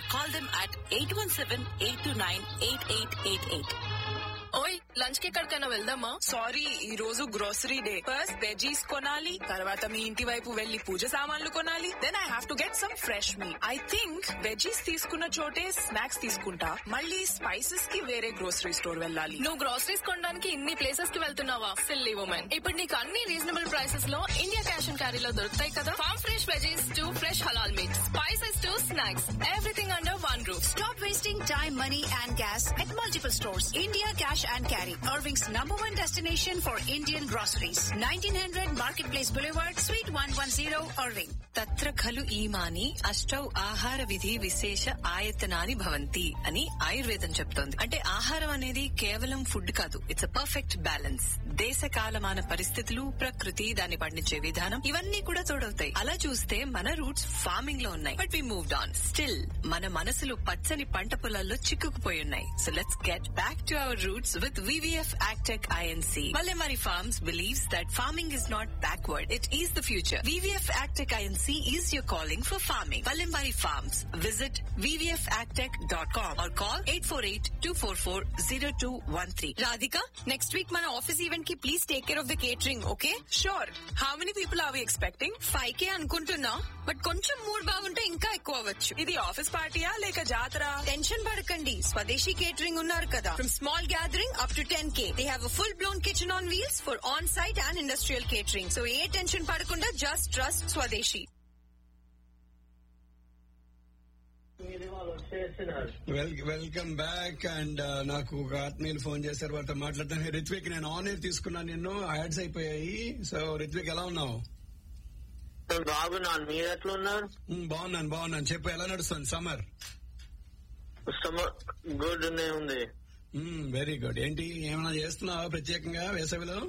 Call them at 817-829-8888. ఓయ్ lunch కి ఎక్కడికైనా వెళ్దామా సారీ ఈ రోజు గ్రోసరీ డే ఫస్ట్ వెజీస్ కొనాలి తర్వాత మీ ఇంటి వైపు వెళ్లి పూజ సామాన్లు కొనాలి then I have to get some fresh me I think veggies తీసుకున్న చోటే స్నాక్స్ తీసుకుంటా మళ్ళీ స్పైసెస్ కి వేరే గ్రోసరీ స్టోర్ వెళ్ళాలి నువ్వు గ్రోసరీస్ కొనడానికి ఇన్ని ప్లేసెస్ కి వెళ్తున్నావా సిల్లీ ఉమెన్ ఇప్పుడు నీకు అన్ని రీజనబుల్ ప్రైసెస్ లో ఇండియా క్యాష్ అండ్ క్యారీలో దొరుకుతాయి కదా farm fresh veggies to fresh halal meats spices to snacks everything under one roof Stop wasting time, money, and gas at multiple stores. India Cash and Carry, Irving's number one destination for Indian groceries. 1900 Marketplace Boulevard, Suite 110, Irving. తత్ర ఖలు ఈమాని అష్టౌ ఆహార విధి విశేష ఆయతనాని భవంతి అని ఆయుర్వేదం చెప్తోంది అంటే ఆహారం అనేది కేవలం ఫుడ్ కాదు ఇట్స్ అ పర్ఫెక్ట్ బ్యాలెన్స్ దేశ కాలమాన పరిస్థితులు ప్రకృతి దాన్ని పండించే విధానం ఇవన్నీ కూడా తోడవుతాయి అలా చూస్తే మన రూట్స్ ఫార్మింగ్ లో ఉన్నాయి but we moved on still మన మనసులు పచ్చని పంట పొలాల్లో చిక్కుకుపోయి ఉన్నాయి so let's get back to our roots with VVF agtech INC Palamari Farms believes that farming is not backward, it is the future. VVF Agtech INC is your calling for farming. Palamari Farms. Visit vvfagtech.com or call 848-244-0213. Radhika next week మన office event కి please take care of the catering okay sure how many people are we expecting five K అనుకుంటున్నా but కొంచెం mood బాగుంటే ఇంకా ఎక్కువ అవ్వచ్చు ఇది office పార్టీయా లేక జాతర టెన్షన్ పడకండి స్వదేశీ కేటరింగ్ ఉన్నారు కదా from small gathering up to ten K they have full blown kitchen on wheels for on site and industrial catering so ఏ టెన్షన్ పడకుండా just trust Swadeshi well welcome back and నాకు ఒక ఆత్మీయులు ఫోన్ చేశారు వాళ్ళతో మాట్లాడతాను రిత్విక్ నేను ఆన్ ఎయిర్ తీసుకున్నాను నిన్ను యాడ్స్ అయిపోయాయి సో రిత్విక్ ఎలా ఉన్నావు బాగున్నాను మీరు ఎట్లా ఉన్నారు మ్, బాగున్నాను బాగున్నాను చెప్పు ఎలా నడుస్తుంది సమ్మర్ గుడ్ ఉంది వెరీ గుడ్ ఏంటి ఏమైనా చేస్తున్నావా ప్రత్యేకంగా వేసవిలో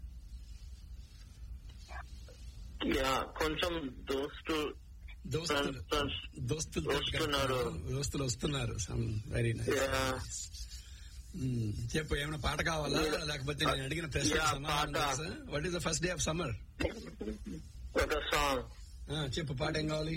యా కొంచెం దోస్తు దోస్తులు friends, దోస్తులు వస్తున్నారు. దోస్తులు వస్తున్నారు వెరీ నైస్ యా చెప్పు ఏమైనా పాట కావాలా లేకపోతే నేను అడిగిన ప్రశ్న Yeah, సమాధానం పాట. తెలుసా what is the first day of summer ఒక సాంగ్ చెప్పు పాట ఏం కావాలి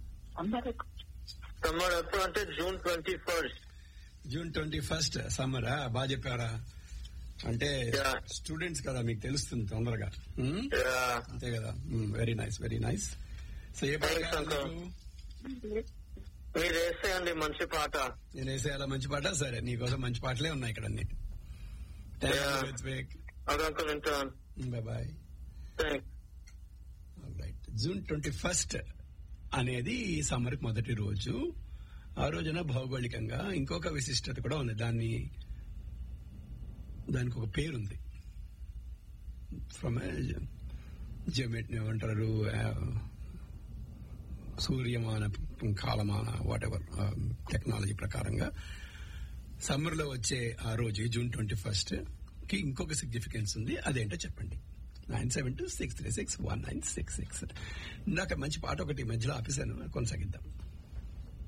సమ్మర్ ఎప్పుడు అంటే June twenty first June twenty first summer బాగా చెప్పారా అంటే Yeah. స్టూడెంట్స్ కదా మీకు తెలుస్తుంది తొందరగా Hmm? యా అంతే కదా very nice very nice so ఏ పాట Thanks, కావాలి uncle. నీకు? మీరు వేసేయండి మంచి పాట నేను వేసేయాలా మంచి పాట సరే నీకోసం మంచి పాటలే ఉన్నాయి ఇక్కడ అన్ని Yeah. అదంతా వింటాను bye bye thank right June twenty first అనేది ఈ సమ్మర్ మొదటి రోజు ఆ రోజున భౌగోళికంగా ఇంకొక విశిష్టత కూడా ఉంది దాన్ని దానికి ఒక పేరుంది ఫ్రమ్ జమెట్ ఏమంటారు ఆ, సూర్యమాన కాలమాన వాట్ ఎవర్ టెక్నాలజీ ప్రకారంగా సమ్మర్ లో వచ్చే ఆ రోజు జూన్ ట్వంటీ ఫస్ట్ కి ఇంకొక సిగ్నిఫికెన్స్ ఉంది అదేంటో చెప్పండి nine seven two six three six one nine six six ఇందాక మంచి పాట ఒకటి మధ్యలో ఆపేశాను కొనసాగిద్దాం